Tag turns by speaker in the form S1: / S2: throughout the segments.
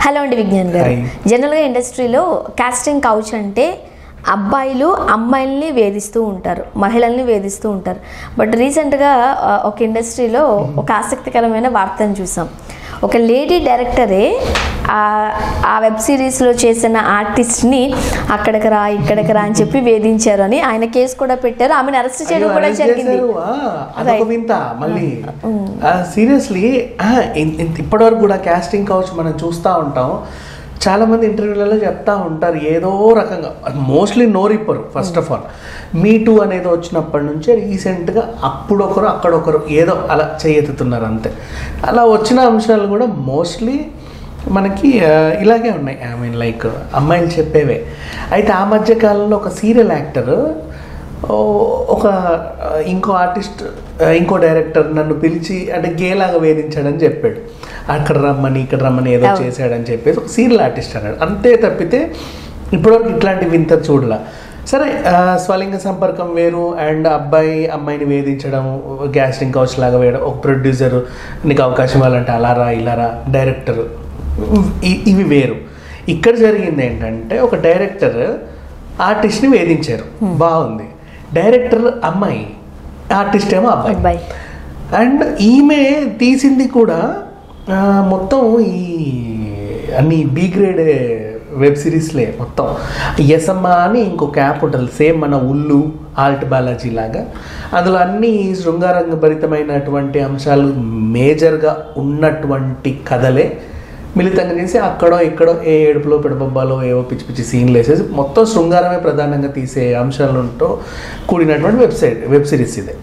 S1: Hello అండి విజ్ఞాన్ గారు
S2: Hi.
S1: జనరల్గా ఇండస్ట్రీలో కాస్టింగ్ కౌచ్ అంటే అబ్బాయిలు అమ్మాయిల్ని వేధిస్తూ ఉంటారు మహిళల్ని వేధిస్తూ ఉంటారు బట్ రీసెంట్గా ఆ, ఒక ఇండస్ట్రీలో ఒక ఆసక్తికరమైన వార్తను చూసాం ఒక లేడీ డైరెక్టరే ఆ- ఆ వెబ్ సిరీస్లో చేసిన ఆర్టిస్ట్ని అక్కడికి రా ఇక్కడికి రా అని చెప్పి వేధించారు అని ఆయన కేసు కూడా పెట్టారు ఆమెను అరెస్ట్ చేయడం
S2: అయ్యో,
S1: కూడా
S2: arrest
S1: జరిగింది
S2: చేశారు. ఆ, అదొక
S1: Right.
S2: వింత మళ్ళీ సీరియస్లీ ఇప్పటి వరకు కూడా కాస్టింగ్ కౌచ్ మనం చూస్తూ ఉంటాం చాలా మంది ఇంటర్వ్యూలలో చెప్తా ఉంటారు ఏదో రకంగా మోస్ట్లీ నోరిప్పరు first of all me too అనేది వచ్చినప్పటి నుంచే రీసెంట్గా అప్పుడొకరు అక్కడొకరు ఏదో అలా చేయెత్తుతున్నారు అంతే అలా వచ్చిన అంశాలు కూడా మోస్ట్లీ మనకి ఆ, ఇలాగే ఉన్నాయి ఐ మీన్ లైక్ అమ్మాయిలు చెప్పేవే అయితే ఆ మధ్య కాలంలో ఒక సీరియల్ యాక్టర్ ఒక ఆ, ఇంకో ఆర్టిస్ట్ ఆ, ఇంకో డైరెక్టర్ నన్ను పిలిచి అంటే గేలాగా వేధించాడని చెప్పాడు అక్కడ రమ్మని ఇక్కడ రమ్మని ఏదో
S1: అవును.
S2: చేశాడని చెప్పేసి ఒక సీరియల్ ఆర్టిస్ట్ అన్నాడు అంతే తప్పితే ఇప్పటివరకు ఇట్లాంటి వింత చూడలా సరే ఆ, స్వలింగ సంపర్కం వేరు అండ్ అబ్బాయి అమ్మాయిని వేధించడం గ్యాస్టింగ్ కౌచ్ లాగా వేయడం ఒక ప్రొడ్యూసర్ నీకు అవకాశం ఇవ్వాలంటే అలా రా ఇలా రా డైరెక్టర్ ఇ- ఇవి వేరు ఇక్కడ జరిగింది ఏంటంటే ఒక డైరెక్టర్ ఆర్టిస్ట్ని వేధించారు బాగుంది డైరెక్టర్ అమ్మాయి ఆర్టిస్ట్ ఏమో అబ్బాయి
S1: అబ్బాయి
S2: అండ్ ఈమె తీసింది కూడా ఆ, మొత్తం ఈ అన్ని బి గ్రేడ్ వెబ్ సిరీస్లే మొత్తం ఎసమ్మ అని ఇంకొక యాప్ ఉంటుంది సేమ్ మన ఉల్లు ఆల్ట్ బాలాజీ లాగా అందులో అన్ని శృంగారంగ భరితమైనటువంటి అంశాలు మేజర్గా ఉన్నటువంటి కథలే మిళితంగా చేసి అక్కడో ఇక్కడో ఏ ఏడుపులో పెడబొబ్బాలో ఏవో పిచ్చి పిచ్చి సీన్లు వేసేసి మొత్తం శృంగారమే ప్రధానంగా తీసే అంశాలతో కూడినటువంటి వెబ్సైట్ వెబ్ సిరీస్ ఇది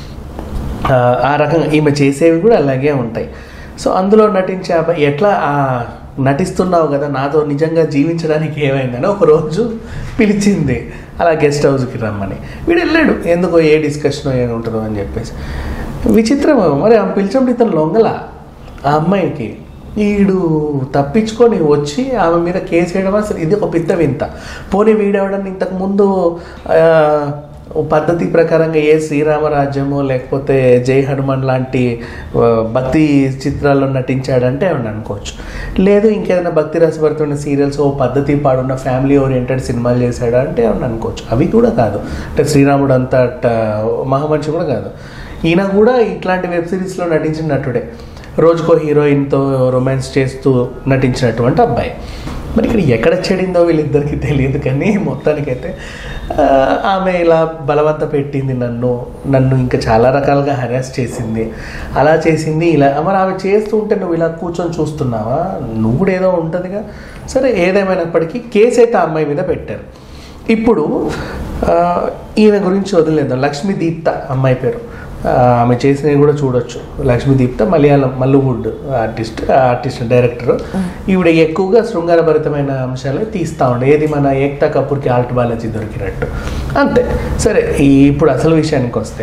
S2: ఆ, ఆ రకంగా ఈమె చేసేవి కూడా అలాగే ఉంటాయి సో అందులో నటించే అబ్బాయి ఎట్లా ఆ నటిస్తున్నావు కదా నాతో నిజంగా జీవించడానికి ఏమైందని ఒక రోజు పిలిచింది అలా గెస్ట్ హౌస్కి రమ్మని వీడు వెళ్ళాడు ఎందుకో ఏ డిస్కషన్ ఏమి ఉంటుందో అని చెప్పేసి విచిత్రం మరి ఆమె పిలిచినప్పుడు ఇతను లొంగల ఆ అమ్మాయికి వీడు తప్పించుకొని వచ్చి ఆమె మీద కేసు వేయడం అసలు ఇది ఒక పెద్ద వింత పోనీ వీడెవడని ఇంతకు ముందు ఆ, ఓ పద్ధతి ప్రకారంగా ఏ శ్రీరామరాజ్యమో లేకపోతే జై హనుమాన్ లాంటి ఆ, భక్తి చిత్రాల్లో నటించాడంటే ఏమన్నా అనుకోవచ్చు లేదు ఇంకేదైనా భక్తి రసభరితమైన సీరియల్స్ ఓ పద్ధతి పాడున్న ఫ్యామిలీ ఓరియంటెడ్ సినిమాలు చేశాడా అంటే ఏమన్నా అనుకోవచ్చు అవి కూడా కాదు అంటే శ్రీరాముడు అంత అట్ట మహామనిషి కూడా కాదు ఈయన కూడా ఇట్లాంటి వెబ్ సిరీస్లో నటించిన నటుడే రోజుకో హీరోయిన్తో రొమాన్స్ చేస్తూ నటించినటువంటి అబ్బాయి మరి ఇక్కడ ఎక్కడ చెడిందో వీళ్ళిద్దరికి తెలియదు కానీ మొత్తానికైతే ఆ, ఆమె ఇలా బలవంత పెట్టింది నన్ను నన్ను ఇంకా చాలా రకాలుగా హరాస్ చేసింది అలా చేసింది ఇలా మరి ఆమె చేస్తూ ఉంటే నువ్వు ఇలా కూర్చొని చూస్తున్నావా నువ్వు కూడా ఏదో ఉంటుందిగా సరే ఏదేమైనప్పటికీ కేసు అయితే ఆ అమ్మాయి మీద పెట్టారు ఇప్పుడు ఆ, ఈమె గురించి వదిలేద్దాం లక్ష్మీ దీప్త అమ్మాయి పేరు ఆ, ఆమె చేసినవి కూడా చూడొచ్చు Lakshmi Deeptha Malayalam Malluwood artist artist director ఈవిడ ఎక్కువగా శృంగారభరితమైన అంశాలే తీస్తూ ఉండే ఏది మన ఏక్తా కపూర్కి ఆల్ట్ బాలాజీ దొరికినట్టు అంతే సరే ఈ ఇప్పుడు అసలు విషయానికి వస్తే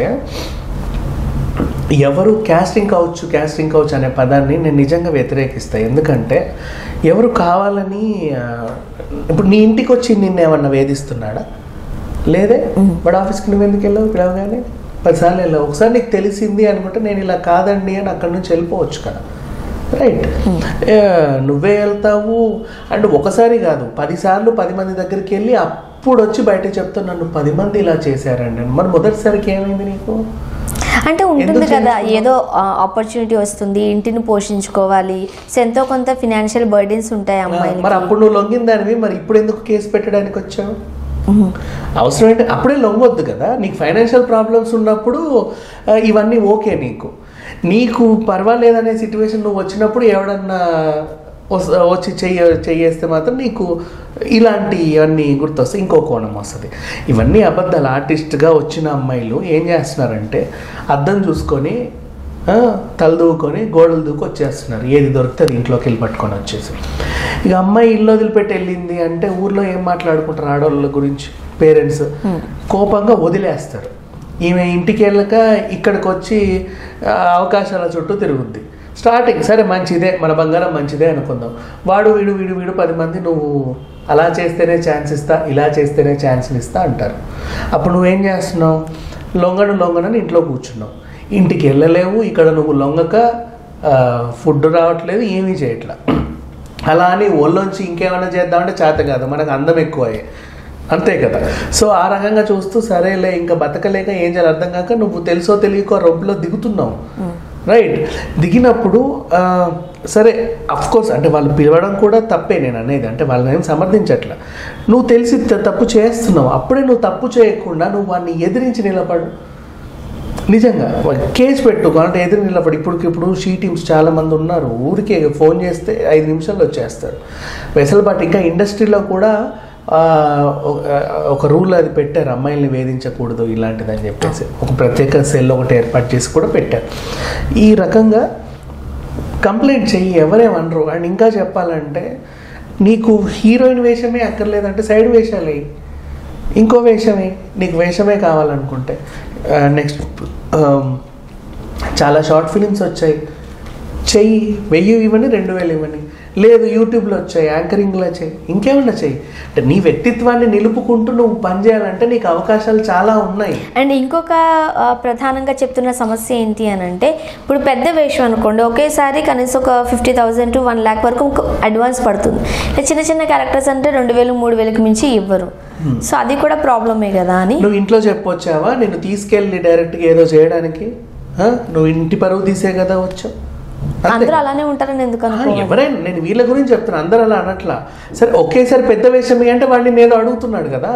S2: ఎవరు క్యాస్టింగ్ కౌచ్ క్యాస్టింగ్ కౌచ్ అనే పదాన్ని నేను నిజంగా వ్యతిరేకిస్తాను ఎందుకంటే ఎవరు కావాలని ఆ, ఇప్పుడు నీ ఇంటికి వచ్చి నిన్ను ఏమన్నా వేధిస్తున్నాడా లేదే వాడు ఆఫీస్కి నువ్వు ఎందుకు వెళ్ళావు పిలవగానే పదిసార్లు వెళ్ళావు ఒకసారి నీకు తెలిసింది అనుకుంటే నేను ఇలా కాదండి అని అక్కడి నుంచి వెళ్ళిపోవచ్చు కదా రైట్ నువ్వే వెళ్తావు అండ్ ఒకసారి కాదు పదిసార్లు పది మంది దగ్గరికి వెళ్ళి అప్పుడు వచ్చి బయట చెప్తా నన్ను పది మంది ఇలా చేశారండి అని. మరి మొదటిసారికి ఏమైంది నీకు
S1: అంటే ఉంటుంది
S2: ఎందుకు
S1: కదా
S2: చేయించుకున్నావు?
S1: ఏదో ఆపర్చునిటీ వస్తుంది ఇంటిని పోషించుకోవాలి సో ఎంతో కొంత ఫినాన్షియల్ బర్డెన్స్ ఉంటాయి
S2: మరి
S1: అమ్మాయిలకి
S2: అప్పుడు నువ్వు లొంగిందానివి మరి ఇప్పుడు ఎందుకు కేసు పెట్టడానికి వచ్చావు అవసరం ఏంటి అప్పుడే లొంగొద్దు కదా నీకు ఫైనాన్షియల్ ప్రాబ్లమ్స్ ఉన్నప్పుడు ఆ, ఇవన్నీ ఓకే నీకు నీకు పర్వాలేదనే సిచ్యువేషన్ నువ్వు వచ్చినప్పుడు ఎవడన్నా వస్- వచ్చి చెయ్య చెయ్యేస్తే మాత్రం నీకు ఇలాంటి ఇవన్నీ గుర్తొస్తాయి ఇంకో కోణం వస్తుంది ఇవన్నీ అబద్ధాలు ఆర్టిస్ట్గా వచ్చిన అమ్మాయిలు ఏం చేస్తున్నారంటే అద్దం చూసుకొని ఆ, తలదూకొని గోడలు దూకి వచ్చేస్తున్నారు ఏది దొరికితే అది ఇంట్లోకి వెళ్ళి పట్టుకొని వచ్చేసి ఇక అమ్మాయి ఇల్లు వదిలిపెట్టి వెళ్ళింది అంటే ఊర్లో ఏం మాట్లాడుకుంటారు ఆడవాళ్ళ గురించి పేరెంట్స్ కోపంగా వదిలేస్తారు ఈమె ఇంటికి వెళ్ళక ఇక్కడికి వచ్చి ఆ, అవకాశాల చుట్టూ తిరుగుద్ది స్టార్టింగ్ సరే మంచిదే మన బంగారం మంచిదే అనుకుందాం వాడు వీడు వీడు వీడు పది మంది నువ్వు అలా చేస్తేనే ఛాన్స్ ఇస్తా ఇలా చేస్తేనే ఛాన్స్లు ఇస్తా అంటారు అప్పుడు నువ్వేం చేస్తున్నావు లొంగను లొంగనని ఇంట్లో కూర్చున్నావు ఇంటికి వెళ్ళలేవు ఇక్కడ నువ్వు లొంగక ఫుడ్ రావట్లేదు ఏమీ చేయట్లా అలా అని ఒళ్ళొంచి ఇంకేమైనా చేద్దామంటే చేత కాదు మనకు అందం ఎక్కువయ్యే అంతే కదా సో ఆ రకంగా చూస్తూ సరేలే ఇంకా బతకలేక ఏం చేయాలి అర్థం కాక నువ్వు తెలుసో తెలియకో రొబ్బులో దిగుతున్నావు రైట్ దిగినప్పుడు ఆ, సరే అఫ్ కోర్స్ అంటే వాళ్ళు పిలవడం కూడా తప్పే నేను అనేది అంటే వాళ్ళని ఏం సమర్థించట్లా నువ్వు తెలిసి త- తప్పు చేస్తున్నావు అప్పుడే నువ్వు తప్పు చేయకుండా నువ్వు వాడిని ఎదిరించి నిలబడు నిజంగా వాళ్ళు కేసు పెట్టు అంటే ఎదురు నిలబడి ఇప్పుడు ఇప్పుడు షీ టీమ్స్ చాలా మంది ఉన్నారు ఊరికే ఫోన్ చేస్తే ఐదు నిమిషాల్లో వచ్చేస్తారు వెసలుబాటు ఇంకా ఇండస్ట్రీలో కూడా ఆ, ఒక- ఒక రూల్ అది పెట్టారు అమ్మాయిల్ని వేధించకూడదు ఇలాంటిదని చెప్పేసి ఒక ప్రత్యేక సెల్ ఒకటి ఏర్పాటు చేసి కూడా పెట్టారు ఈ రకంగా కంప్లైంట్ చెయ్యి ఎవరేమనరు అండ్ ఇంకా చెప్పాలంటే నీకు హీరోయిన్ వేషమే అక్కర్లేదంటే సైడ్ వేషాలు వేయి ఇంకో వేషమే నీకు వేషమే కావాలనుకుంటే నెక్స్ట్ చాలా షార్ట్ ఫిలిమ్స్ వచ్చాయి చెయ్యి వెయ్యి ఇవ్వని రెండు వేలు ఇవ్వని లేదు యూట్యూబ్లో వచ్చాయి యాంకరింగ్లో చేయి ఇంకేమన్నా చెయ్యి అంటే నీ వ్యక్తిత్వాన్ని నిలుపుకుంటూ నువ్వు పనిచేయాలంటే నీకు అవకాశాలు చాలా ఉన్నాయి
S1: అండ్ ఇంకొక ఆ, ప్రధానంగా చెప్తున్న సమస్య ఏంటి అని అంటే ఇప్పుడు పెద్ద వేషం అనుకోండి ఒకేసారి కనీసం ఒక fifty thousand to one lakh వరకు అడ్వాన్స్ పడుతుంది ఇలా చిన్న చిన్న క్యారెక్టర్స్ అంటే రెండు వేలు మూడు వేలకి మించి ఇవ్వరు సో అది కూడా ప్రాబ్లమే కదా అని
S2: నువ్వు ఇంట్లో చెప్పొచ్చావా నేను తీసుకెళ్ళి డైరెక్ట్గా ఏదో చేయడానికి ఆ? నువ్వు ఇంటి పరువు తీసే కదా వచ్చావు అంతే.
S1: అందరూ అలానే ఉంటారని ఎందుకు
S2: ఆ,
S1: అనుకో
S2: ఎవరైనా నేను వీళ్ళ గురించి చెప్తున్నా అందరూ అలా అనట్లా సరే ఒకేసారి పెద్ద వేషం అంటే వాడిని నేను అడుగుతున్నాడు కదా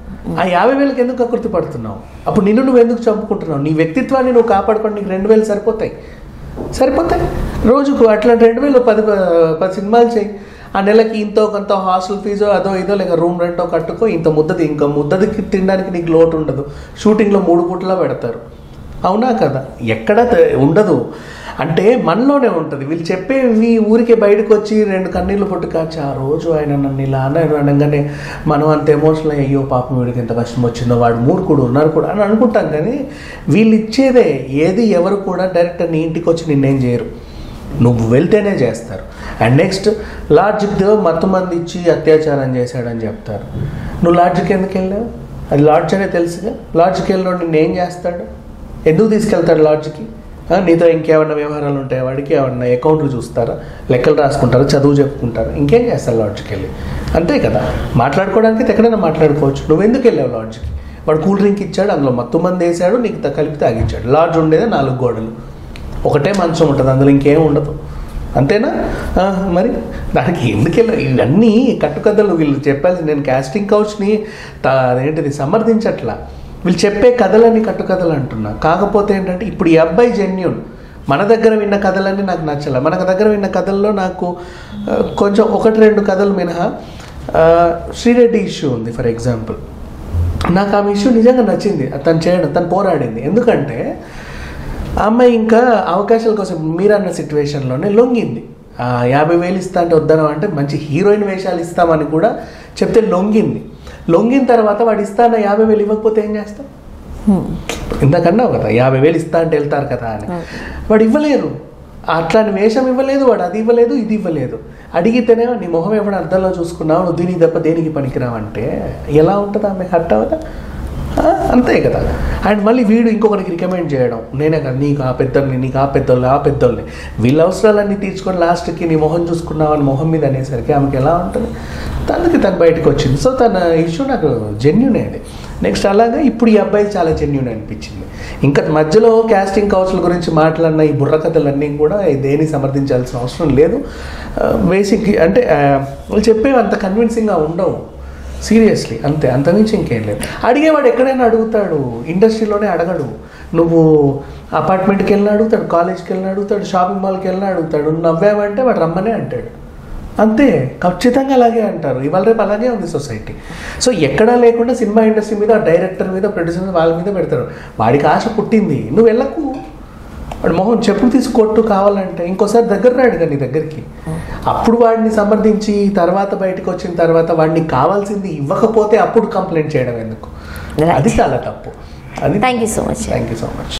S2: ఆ యాభై వేలకు ఎందుకు అకృతి పడుతున్నావు అప్పుడు నిన్ను నువ్వు ఎందుకు చంపుకుంటున్నావు నీ వ్యక్తిత్వాన్ని నువ్వు కాపాడుకోండి నీకు రెండు వేలు సరిపోతాయి సరిపోతాయి రోజుకు అట్లా రెండు వేలు పది పది సినిమాలు చేయి ఆ నెలకి ఇంతో కొంత హాస్టల్ ఫీజో అదో ఇదో లేక రూమ్ రెంటో కట్టుకో ఇంత ముద్దది ఇంకా ముద్దదికి తినడానికి నీకు లోటు ఉండదు షూటింగ్లో మూడు పూటలా పెడతారు అవునా కదా ఎక్కడ త- ఉండదు అంటే మనలోనే ఉంటుంది వీళ్ళు చెప్పేవి ఊరికే బయటకు వచ్చి రెండు కన్నీళ్ళు పొట్టు కాచి ఆ రోజు ఆయన నన్ను ఇలా అన్నాడు అనగానే మనం అంత ఎమోషనల్ అయ్యో పాపం వీడికి ఎంత కష్టం వచ్చిందో వాడు మూడు కూడా ఉన్నారు కూడా అని అనుకుంటాం కానీ వీళ్ళు ఇచ్చేదే ఏది ఎవరు కూడా డైరెక్ట్ నీ ఇంటికి వచ్చి నిన్నేం చేయరు నువ్వు వెళ్తేనే చేస్తారు అండ్ నెక్స్ట్ లాడ్జ్కి మత్తు మంది ఇచ్చి అత్యాచారం చేశాడని చెప్తారు నువ్వు లాడ్జ్కి ఎందుకు వెళ్ళావు అది లాడ్జ్ అనే తెలుసుగా లాడ్జ్కి వెళ్ళినోడు నిన్ను ఏం చేస్తాడు ఎందుకు తీసుకెళ్తాడు లాడ్జ్కి ఆ, నీతో ఇంకేమన్నా వ్యవహారాలు ఉంటాయి వాడికి ఏమన్నా అకౌంట్లు చూస్తారా లెక్కలు రాసుకుంటారా చదువు చెప్పుకుంటారా ఇంకేం చేస్తారు లాడ్జ్కి వెళ్ళి అంతే కదా మాట్లాడుకోవడానికి అయితే ఎక్కడైనా మాట్లాడుకోవచ్చు నువ్వు ఎందుకు వెళ్ళావు లాడ్జ్కి వాడు కూల్ డ్రింక్ ఇచ్చాడు అందులో మత్తు మంది వేసాడు నీకు త- కలిపి తాగించాడు లాడ్జ్ ఉండేదే నాలుగు గోడలు ఒకటే మంచం ఉంటుంది అందులో ఇంకేం ఉండదు అంతేనా ఆ, మరి దానికి ఎందుకు వెళ్ళ ఇవన్నీ కట్టుకథలు వీళ్ళు చెప్పాల్సి నేను కాస్టింగ్ కౌచ్ని తా- అదేంటిది సమర్థించట్లా వీళ్ళు చెప్పే కథలన్నీ కట్టుకథలు అంటున్నా కాకపోతే ఏంటంటే ఇప్పుడు ఈ అబ్బాయి జెన్యున్ మన దగ్గర విన్న కథలన్నీ నాకు నచ్చలే మన దగ్గర విన్న కథల్లో నాకు ఆ, కొంచెం ఒకటి రెండు కథలు మినహా ఆ, శ్రీరెడ్డి ఇష్యూ ఉంది ఫర్ ఎగ్జాంపుల్ నాకు ఆ ఇష్యూ నిజంగా నచ్చింది తను చేయడం తను పోరాడింది ఎందుకంటే ఆ అమ్మాయి ఇంకా అవకాశాల కోసం మీరన్న సిచ్యువేషన్లోనే లొంగింది ఆ యాభై వేలు ఇస్తా అంటే వద్దనం అంటే మంచి హీరోయిన్ వేషాలు ఇస్తామని కూడా చెప్తే లొంగింది లొంగిన తర్వాత వాడు ఇస్తా అన్న యాభై వేలు ఇవ్వకపోతే ఏం చేస్తాం ఇంతకన్నావు కదా యాభై వేలు ఇస్తా అంటే వెళ్తారు కదా అని వాడు ఇవ్వలేరు అట్లాంటి వేషం ఇవ్వలేదు వాడు అది ఇవ్వలేదు ఇది ఇవ్వలేదు అడిగితేనే నీ మొహం ఎప్పుడు అర్థంలో చూసుకున్నావు నువ్వు దీనికి తప్ప దేనికి పనికిరావు అంటే ఎలా ఉంటుంది ఆమె హర్ట్ అవదా ఆ, అంతే కదా అండ్ మళ్ళీ వీడు ఇంకొకరికి రికమెండ్ చేయడం నేనే కదా నీకు ఆ పెద్దోళ్ళని నీకు ఆ పెద్దోళ్ళు ఆ పెద్దోళ్ళని వీళ్ళ అవసరాలన్నీ తీర్చుకొని లాస్ట్కి నీ మొహం చూసుకున్నావు అని మొహం మీద అనేసరికి ఆమెకి ఎలా ఉంటుంది తనకి తను బయటకు వచ్చింది సో తన ఇష్యూ నాకు జెన్యునే అది నెక్స్ట్ అలాగే ఇప్పుడు ఈ అబ్బాయి చాలా జెన్యున్ అనిపించింది ఇంకా మధ్యలో కాస్టింగ్ కౌన్సిల్ గురించి మాట్లాడిన ఈ బుర్ర కథలన్నీ కూడా దేని సమర్థించాల్సిన అవసరం లేదు బేసిక్ అంటే ఆ, వాళ్ళు చెప్పేవి అంత కన్విన్సింగ్గా ఉండవు సీరియస్లీ అంతే అంతమించి ఇంకేం లేదు అడిగేవాడు ఎక్కడైనా అడుగుతాడు ఇండస్ట్రీలోనే అడగడు నువ్వు అపార్ట్మెంట్కి వెళ్ళినా అడుగుతాడు కాలేజ్కి వెళ్ళినా అడుగుతాడు షాపింగ్ మాల్కి వెళ్ళినా అడుగుతాడు నువ్వు నవ్వావంటే వాడు రమ్మనే అంటాడు అంతే ఖచ్చితంగా అలాగే అంటారు ఇవాళ రేపు అలాగే ఉంది సొసైటీ సో ఎక్కడా లేకుండా సినిమా ఇండస్ట్రీ మీద డైరెక్టర్ మీద ప్రొడ్యూసర్ మీద వాళ్ళ మీద పెడతారు వాడికి ఆశ పుట్టింది నువ్వు వెళ్ళకు వాడు మొహం చెప్పులు తీసి కొట్టు కావాలంటే ఇంకోసారి దగ్గర రాడు కదా నీ దగ్గరికి అప్పుడు వాడిని సమర్థించి తర్వాత బయటకు వచ్చిన తర్వాత వాడిని కావాల్సింది ఇవ్వకపోతే అప్పుడు కంప్లైంట్ చేయడం ఎందుకు
S1: Right.
S2: అది చాలా తప్పు అది
S1: thank you so much
S2: thank you so much